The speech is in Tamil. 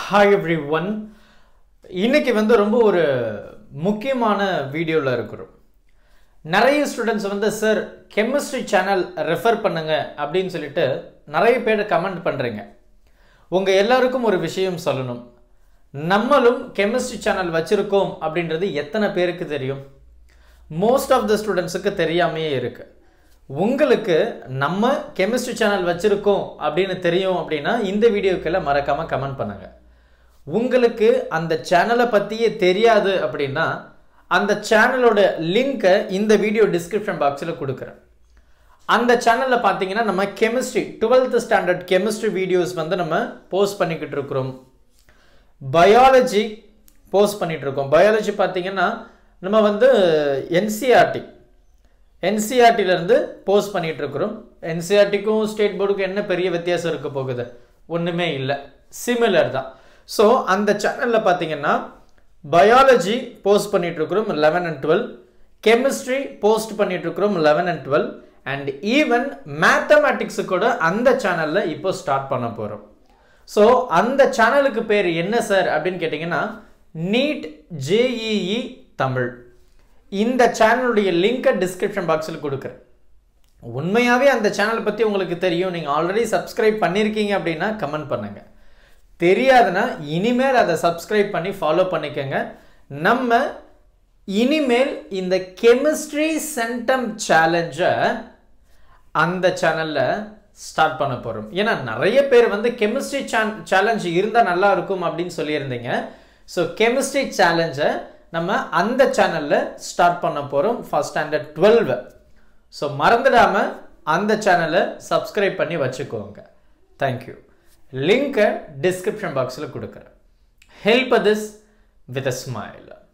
ஹாய் எவ்ரி ஒன் இன்னைக்கு வந்து ரொம்ப ஒரு முக்கியமான வீடியோவில் இருக்கிறோம் நிறைய ஸ்டூடெண்ட்ஸ் வந்து சார் கெமிஸ்ட்ரி சேனல் ரெஃபர் பண்ணுங்க அப்படின்னு சொல்லிட்டு நிறைய பேர் கமெண்ட் பண்ணுறீங்க உங்கள் எல்லாருக்கும் ஒரு விஷயம் சொல்லணும் நம்மளும் கெமிஸ்ட்ரி சேனல் வச்சுருக்கோம் அப்படின்றது எத்தனை பேருக்கு தெரியும் மோஸ்ட் ஆஃப் த ஸ்டூடெண்ட்ஸுக்கு தெரியாமையே இருக்கு உங்களுக்கு நம்ம கெமிஸ்ட்ரி சேனல் வச்சுருக்கோம் அப்படின்னு தெரியும் அப்படின்னா இந்த வீடியோக்கெல்லாம் மறக்காமல் கமெண்ட் பண்ணுங்க உங்களுக்கு அந்த சேனலை பற்றியே தெரியாது அப்படின்னா அந்த சேனலோட லிங்க்கை இந்த வீடியோ டிஸ்கிரிப்ஷன் பாக்ஸில் கொடுக்குறேன் அந்த சேனலில் பார்த்தீங்கன்னா நம்ம chemistry twelfth standard chemistry videos வந்து நம்ம போஸ்ட் பண்ணிக்கிட்டு இருக்கிறோம் பயாலஜி போஸ்ட் பண்ணிட்டு இருக்கோம் பயாலஜி பார்த்தீங்கன்னா நம்ம வந்து என்சிஆர்டி என்சிஆர்டிலேருந்து போஸ்ட் பண்ணிட்டு இருக்கிறோம் என்சிஆர்டிக்கும் ஸ்டேட் போர்டுக்கும் என்ன பெரிய வித்தியாசம் இருக்க போகுது ஒன்றுமே இல்லை சிமிலர் தான் ஸோ அந்த சேனலில் பார்த்தீங்கன்னா பயாலஜி போஸ்ட் பண்ணிட்டு இருக்கிறோம் eleven and twelve chemistry post பண்ணிட்டு இருக்கிறோம் eleven and twelve and even mathematics கூட அந்த சேனலில் இப்போ ஸ்டார்ட் பண்ண போகிறோம் ஸோ அந்த சேனலுக்கு பேர் என்ன சார் அப்படின்னு கேட்டிங்கன்னா நீட் ஜேஇஇ தமிழ் இந்த சேனலுடைய லிங்கை டிஸ்கிரிப்ஷன் பாக்ஸில் கொடுக்குறேன் உண்மையாகவே அந்த சேனலை பற்றி உங்களுக்கு தெரியும் நீங்கள் ஆல்ரெடி சப்ஸ்கிரைப் பண்ணியிருக்கீங்க அப்படின்னா கமெண்ட் பண்ணுங்கள் தெரியாதுன்னா இனிமேல் அதை சப்ஸ்கிரைப் பண்ணி ஃபாலோ பண்ணிக்கோங்க நம்ம இனிமேல் இந்த கெமிஸ்ட்ரி சென்டம் சேலஞ்சை அந்த சேனலில் ஸ்டார்ட் பண்ண போகிறோம் ஏன்னா நிறைய பேர் வந்து கெமிஸ்ட்ரி சேலஞ்ச் இருந்தால் நல்லா இருக்கும் அப்படின்னு சொல்லியிருந்தீங்க ஸோ கெமிஸ்ட்ரி சேலஞ்சை நம்ம அந்த சேனலில் ஸ்டார்ட் பண்ண போகிறோம் ஃபஸ்ட் ஸ்டாண்டர்ட் டுவெல்வு ஸோ மறந்துடாமல் அந்த சேனலை சப்ஸ்கிரைப் பண்ணி வச்சுக்கோங்க தேங்க்யூ லிங்கை டிஸ்கிரிப்ஷன் பாக்ஸில் கொடுக்குறேன் help this with a smile